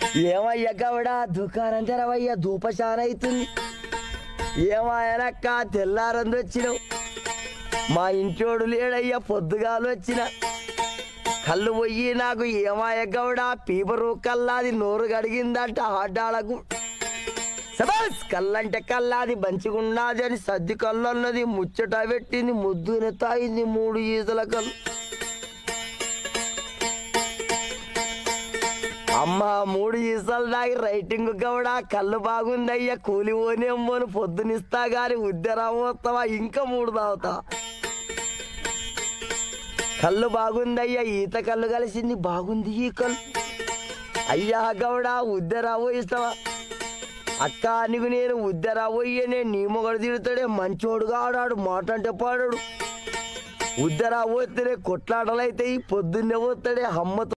ఏమయ్యా గవడా దుకాణం తెరవయ్యా ధూపశాన అవుతుంది ఏమాయనక్క తెల్లారంది వచ్చినావు మా ఇంటోడు లేడయ్యా పొద్దుగాలు వచ్చిన కళ్ళు పోయి నాకు ఏమాయ గౌడ పీపరు కల్లాది నోరు గడిగిందంట ఆడ్డాలకు సబాస్ కళ్ళంటే కల్లాది మంచిగున్నది అని సర్ది కళ్ళు అన్నది ముచ్చట పెట్టింది ముద్దుని తాగింది మూడు ఈతల కళ్ళు అమ్మ మూడు ఈసాలు దాగి రైటింగ్ గవడా కళ్ళు బాగుందయ్యా కూలి పోనేమ్మోను పొద్దునిస్తా గాని ఉద్దరామోస్తావా ఇంకా మూడు తాగుతా కళ్ళు బాగుందయ్యా ఈత కళ్ళు కలిసింది బాగుంది ఈ కళ్ళు అయ్యా గవడా ఉద్దరావో ఇస్తావా అక్క నీకు నేను ఉద్దరావోయ్యే నేను నీ మొగడు తిడతాడే మంచోడుగా ఆడాడు మాట అంటే పాడాడు ఉద్దరా పోతే కొట్లాటలైతే పొద్దున్నే పోతాడే అమ్మతో